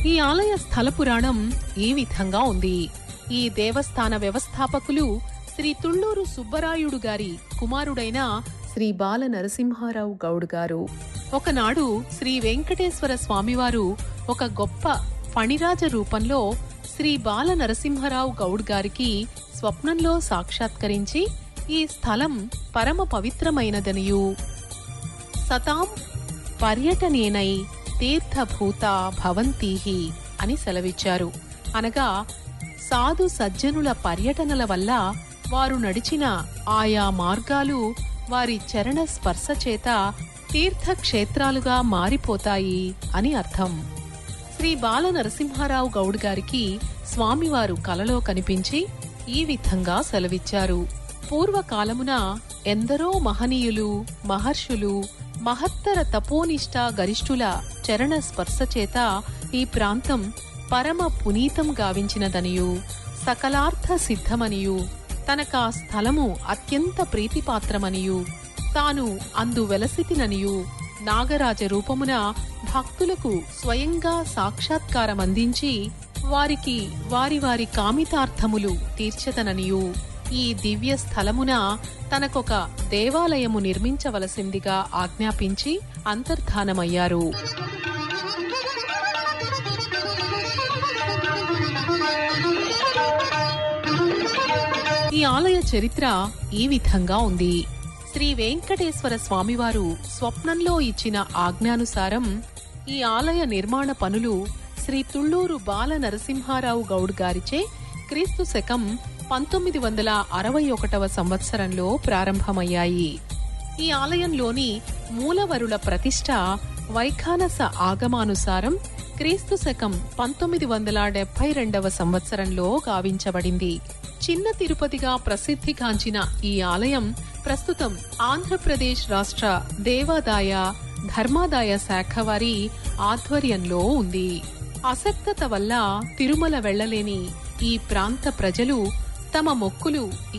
ఈ ఆలయ స్థల పురాణం ఈ విధంగా ఉంది ఈ దేవస్థాన వ్యవస్థాపకులు శ్రీ తుళ్ళూరు సుబ్బరాయుడు గారి కుమారుడైన శ్రీ బాల నరసింహారావు గౌడ్ గారు ఒకనాడు శ్రీ వెంకటేశ్వర స్వామివారు ఒక గొప్ప ఫణిరాజ రూపంలో శ్రీ బాల నరసింహరావు గౌడ్ గారికి స్వప్నంలో సాక్షాత్కరించి ఈ స్థలం పరమ పవిత్రమైనదనియు సతాం పర్యటనేనై తీర్థభూత భవంతీహి అని సెలవిచ్చారు అనగా సాధు సజ్జనుల పర్యటనల వల్ల వారు నడిచిన ఆయా మార్గాలు వారి చరణ స్పర్శ చేత తీర్థక్షేత్రాలుగా మారిపోతాయి అని అర్థం శ్రీ బాల నరసింహారావు గౌడ్ గారికి స్వామివారు కలలో కనిపించి ఈ విధంగా సెలవిచ్చారు పూర్వకాలమున ఎందరో మహనీయులు మహర్షులు మహత్తర తపోనిష్ట గరిష్ఠుల చరణ స్పర్శ చేత ఈ ప్రాంతం పరమ పునీతం గావించినదనియు సకలార్థ సిద్ధమనియు తనకా స్థలము అత్యంత ప్రీతిపాత్రమనియు తాను అందు వెలసితిననియు నాగరాజ రూపమున భక్తులకు స్వయంగా సాక్షాత్కారమందించి వారికి వారి వారి కామితార్థములు తీర్చతననియు ఈ దివ్య స్థలమున తనకొక దేవాలయము నిర్మించవలసిందిగా ఆజ్ఞాపించి అంతర్ధానమయ్యారు ఈ ఆలయ చరిత్ర ఈ విధంగా ఉంది శ్రీ వెంకటేశ్వర స్వామివారు స్వప్నంలో ఇచ్చిన ఆజ్ఞానుసారం ఈ ఆలయ నిర్మాణ పనులు శ్రీ తుళ్ళూరు బాల నరసింహారావు గౌడ్ గారిచే క్రీస్తు శకం పంతొమ్మిది వందల అరవై ఒకటవ సంవత్సరంలో ప్రారంభమయ్యాయి ఈ ఆలయంలోని మూలవరుల ప్రతిష్ట వైఖానస ఆగమానుసారం క్రీస్తు శకం పంతొమ్మిది వందల డెబ్బై రెండవ సంవత్సరంలో గావించబడింది చిన్న తిరుపతిగా ప్రసిద్ధిగాంచిన ఈ ఆలయం ప్రస్తుతం ఆంధ్రప్రదేశ్ రాష్ట్ర దేవాదాయ ధర్మాదాయ శాఖ వారి ఆధ్వర్యంలో ఉంది అసక్తత వల్ల తిరుమల వెళ్లలేని ఈ ప్రాంత ప్రజలు తమ మొక్కులు